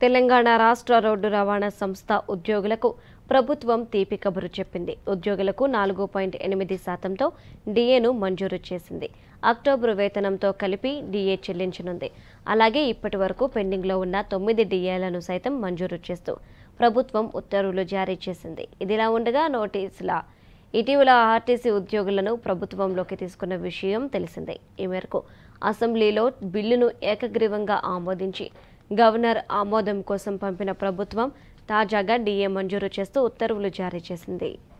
తెలంగాణ రాష్ట్ర రోడ్డు రవాణా సంస్థ ఉద్యోగులకు ప్రభుత్వం తీపి కబురు చెప్పింది ఉద్యోగులకు నాలుగు పాయింట్ ఎనిమిది శాతంతో డిఏను మంజూరు చేసింది అక్టోబరు వేతనంతో కలిపి డిఏ చెల్లించనుంది అలాగే ఇప్పటి వరకు పెండింగ్లో ఉన్న తొమ్మిది డిఏలను సైతం మంజూరు చేస్తూ ప్రభుత్వం ఉత్తర్వులు జారీ చేసింది ఇదిలా ఉండగా నోటీసుల ఇటీవల ఆర్టీసీ ఉద్యోగులను ప్రభుత్వంలోకి తీసుకున్న విషయం తెలిసిందే ఈ మేరకు అసెంబ్లీలో బిల్లును ఏకగ్రీవంగా ఆమోదించి గవర్నర్ ఆమోదం కోసం పంపిన ప్రభుత్వం తాజాగా డిఏ మంజూరు చేస్తూ ఉత్తర్వులు జారీ చేసింది